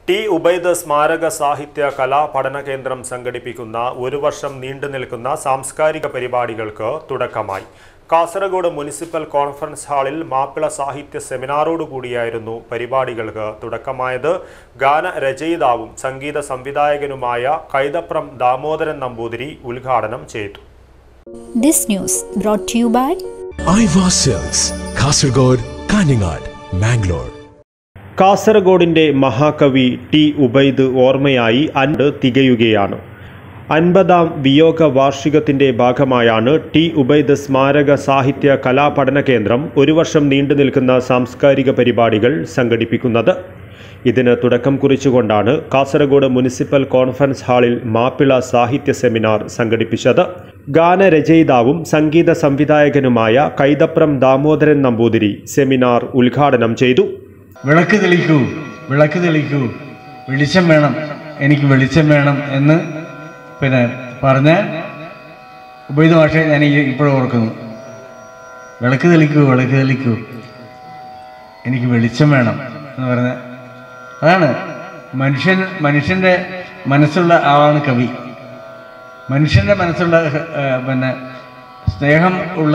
T Ubaid സ്മാരക സാഹിത്യ കലാ പഠന കേന്ദ്രം സംഘടിപ്പിക്കുന്ന ഒരു വർഷം നീണ്ടു നിൽക്കുന്ന സാംസ്കാരിക പരിപാടികൾക്ക് തുടക്കമായി കാസർഗോഡ് മുനിസിപ്പൽ കോൺഫറൻസ് ഹാളിൽ മാപ്പിള സാഹിത്യ സെമിനാറോടുകൂടിയായിരുന്നു പരിപാടികൾക്ക് തുടക്കമായത് ഗാനരചയിതാവും സംഗീത സംവിധായകനുമായ കൈതപ്രം ദാമോദരൻ നമ്പൂതിരി ഉദ്ഘാടനം ചെയ്തു This news brought to you by Aiwa sales Kasaragod Kanhangad Mangalore കാസർഗോഡിന്റെ മഹാകവി ടി ഉബൈദ് ഓർമ്മയായി അൻപത് തികയുകയാണ് അൻപതാം വിയോഗ വാർഷികത്തിന്റെ ഭാഗമായാണ് ടി ഉബൈദ് സ്മാരക സാഹിത്യ കലാപഠന കേന്ദ്രം ഒരു വർഷം നീണ്ടു നിൽക്കുന്ന സാംസ്കാരിക പരിപാടികൾ സംഘടിപ്പിക്കുന്നത് ഇതിന് തുടക്കം കുറിച്ചുകൊണ്ടാണ് കാസർഗോഡ് മുനിസിപ്പൽ കോൺഫറൻസ് ഹാളിൽ മാപ്പിള സാഹിത്യ സെമിനാർ സംഘടിപ്പിച്ചത് ഗാനരചയിതാവും സംഗീത സംവിധായകനുമായ കൈതപ്രം ദാമോദരൻ നമ്പൂതിരി സെമിനാർ ഉദ്ഘാടനം ചെയ്തു വിളക്ക് തെളിക്കൂ വിളക്ക് തെളിക്കൂ വെളിച്ചം വേണം എനിക്ക് വെളിച്ചം വേണം എന്ന് പിന്നെ പറഞ്ഞ ഉപയോഗിത ഭാഷ ഞാൻ ഇപ്പോഴും ഓർക്കുന്നു വിളക്ക് തെളിക്കൂ വിളക്ക് തെളിക്കൂ എനിക്ക് വെളിച്ചം വേണം എന്ന് പറഞ്ഞ അതാണ് മനുഷ്യൻ മനുഷ്യൻ്റെ മനസ്സുള്ള ആളാണ് കവി മനുഷ്യൻ്റെ മനസ്സുള്ള ഏ, പിന്നെ സ്നേഹം ഉള്ള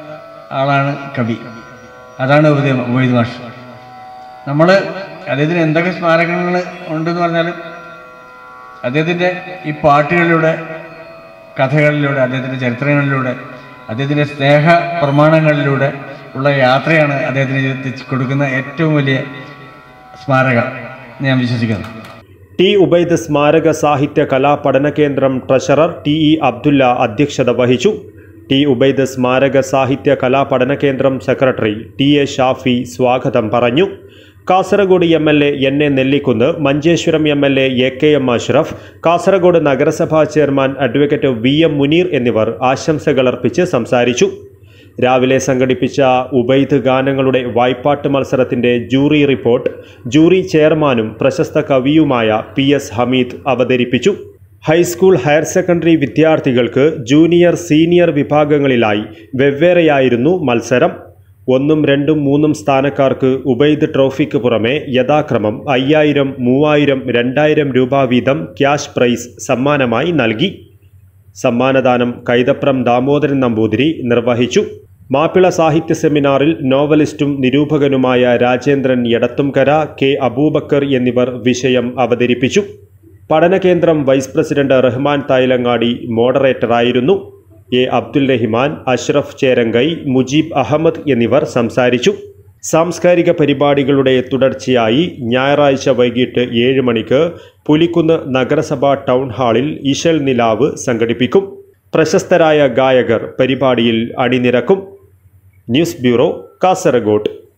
ആളാണ് കവി അതാണ് ഉപദേ ഉപയോഗിത ഭാഷ നമ്മൾ അദ്ദേഹത്തിന് എന്തൊക്കെ സ്മാരകങ്ങൾ ഉണ്ടെന്ന് പറഞ്ഞാലും അദ്ദേഹത്തിൻ്റെ ഈ പാട്ടുകളിലൂടെ കഥകളിലൂടെ അദ്ദേഹത്തിൻ്റെ ചരിത്രങ്ങളിലൂടെ അദ്ദേഹത്തിൻ്റെ സ്നേഹ പ്രമാണങ്ങളിലൂടെ ഉള്ള യാത്രയാണ് അദ്ദേഹത്തിന് എത്തിച്ച് കൊടുക്കുന്ന ഏറ്റവും വലിയ സ്മാരകം എന്ന് ഞാൻ വിശ്വസിക്കുന്നു ടി ഉബൈദ് സ്മാരക സാഹിത്യ കലാ പഠന കേന്ദ്രം ട്രഷറർ ടി ഇ അബ്ദുല്ല അധ്യക്ഷത വഹിച്ചു ടി ഉബൈദ് സ്മാരക സാഹിത്യ കലാ പഠന കേന്ദ്രം സെക്രട്ടറി ടി എ ഷാഫി സ്വാഗതം പറഞ്ഞു Kasaragod M L A N A Nellikkunnu Manjeshwaram M L A A K M Ashraf Kasaragod നഗരസഭാ chairman advocate V M Muneer എന്നിവർ ആശംസകളർപ്പിച്ച് സംസാരിച്ചു രാവിലെ സംഘടിപ്പിച്ച ഉബൈദ് ഗാനങ്ങളുടെ വായ്പാട്ട് മത്സരത്തിന്റെ ജൂറി റിപ്പോർട്ട് ജൂറി ചെയർമാനും പ്രശസ്ത കവിയുമായ പി എസ് ഹമീദ് അവതരിപ്പിച്ചു ഹൈസ്കൂൾ ഹയർ സെക്കൻഡറി വിദ്യാർത്ഥികൾക്ക് ജൂനിയർ സീനിയർ വിഭാഗങ്ങളിലായി വെവ്വേറെയായിരുന്നു മത്സരം ഒന്നും രണ്ടും മൂന്നും സ്ഥാനക്കാർക്ക് ഉബൈദ് ട്രോഫിക്ക് പുറമെ യഥാക്രമം അയ്യായിരം മൂവായിരം രണ്ടായിരം രൂപ വീതം ക്യാഷ് പ്രൈസ് സമ്മാനമായി നൽകി സമ്മാനദാനം കൈതപ്രം ദാമോദരൻ നമ്പൂതിരി നിർവഹിച്ചു മാപ്പിള സാഹിത്യ സെമിനാറിൽ നോവലിസ്റ്റും നിരൂപകനുമായ രാജേന്ദ്രൻ എടത്തുംകര കെ അബൂബക്കർ എന്നിവർ വിഷയം അവതരിപ്പിച്ചു പഠനകേന്ദ്രം വൈസ് പ്രസിഡന്റ് റഹ്മാൻ തായിലങ്ങാടി മോഡറേറ്ററായിരുന്നു എ അബ്ദുൽ റഹിമാൻ അഷ്റഫ് ചേരങ്കൈ മുജീബ് അഹമ്മദ് എന്നിവർ സംസാരിച്ചു സാംസ്കാരിക പരിപാടികളുടെ തുടർച്ചയായി ഞായറാഴ്ച വൈകിട്ട് ഏഴ് മണിക്ക് പുലിക്കുന്ന് നഗരസഭാ ടൗൺ ഹാളിൽ ഇശൽ നിലാവ് സംഘടിപ്പിക്കും പ്രശസ്തരായ ഗായകർ പരിപാടിയിൽ അണിനിരക്കും ന്യൂസ് ബ്യൂറോ കാസർഗോഡ്